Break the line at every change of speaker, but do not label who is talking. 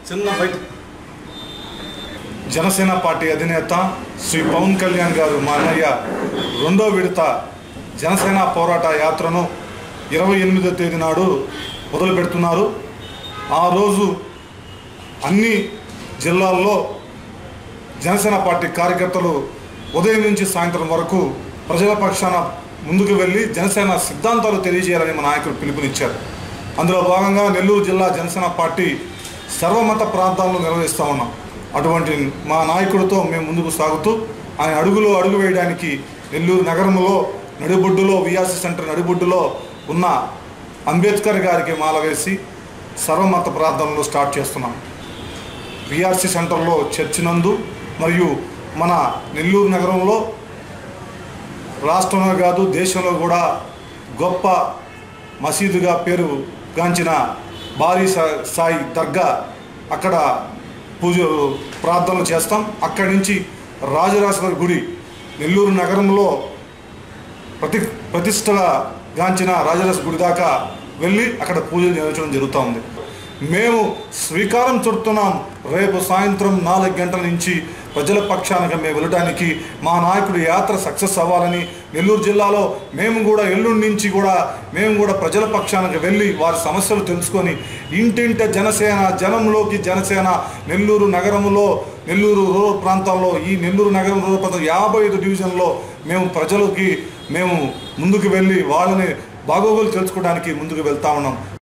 చిన్న బయట జనసేన పార్టీ అధినేత శ్రీ పవన్ కళ్యాణ్ గారు మా అన్నయ్య రెండో విడత జనసేన పోరాట యాత్రను ఇరవై ఎనిమిదో తేదీ నాడు మొదలు పెడుతున్నారు ఆ రోజు అన్ని జిల్లాల్లో జనసేన పార్టీ కార్యకర్తలు ఉదయం నుంచి సాయంత్రం వరకు ప్రజల పక్షాన ముందుకు వెళ్ళి జనసేన సిద్ధాంతాలు తెలియజేయాలని మా నాయకులు పిలుపునిచ్చారు అందులో భాగంగా నెల్లూరు జిల్లా జనసేన పార్టీ సర్వమత ప్రాంతాలను నిర్వహిస్తూ ఉన్నాం అటువంటి మా నాయకుడితో మేము ముందుకు సాగుతూ ఆయన అడుగులో అడుగు వేయడానికి నెల్లూరు నగరంలో నడిబొడ్డులో విఆర్సీ సెంటర్ నడిబొడ్డులో ఉన్న అంబేద్కర్ గారికి మాల వేసి సర్వమత ప్రార్థనలు స్టార్ట్ చేస్తున్నాం విఆర్సీ సెంటర్లో చర్చి నందు మరియు మన నెల్లూరు నగరంలో రాష్ట్రంలో కాదు దేశంలో కూడా గొప్ప మసీదుగా పేరు గాంచిన భారీ సా- సాయి దర్గా అక్కడ పూజ ప్రార్థనలు చేస్తాం అక్కడి నుంచి రాజరాజేశ్వర గుడి నెల్లూరు నగరంలో ప్రతి ప్రతిష్టల గాంచిన రాజరాజ గుడి దాకా వెళ్ళి అక్కడ పూజలు నిర్వహించడం జరుగుతూ ఉంది మేము శ్రీకారం చుడుతున్నాం రేపు సాయంత్రం నాలుగు గంటల నుంచి ప్రజల పక్షానికి మేము వెళ్ళడానికి మా నాయకుడి యాత్ర సక్సెస్ అవ్వాలని నెల్లూరు జిల్లాలో మేము కూడా ఎల్లుండి నుంచి కూడా మేము కూడా ప్రజల పక్షానికి వెళ్ళి వారి సమస్యలు తెలుసుకొని ఇంటింట జనసేన జనంలోకి జనసేన నెల్లూరు నగరంలో నెల్లూరు రూరల్ ప్రాంతాల్లో ఈ నెల్లూరు నగరం రూరల్ ప్రాంతం యాభై ఐదు డివిజన్లో మేము ప్రజలకి మేము ముందుకు వెళ్ళి వాళ్ళని బాగోగులు తెలుసుకోవడానికి ముందుకు వెళ్తా ఉన్నాం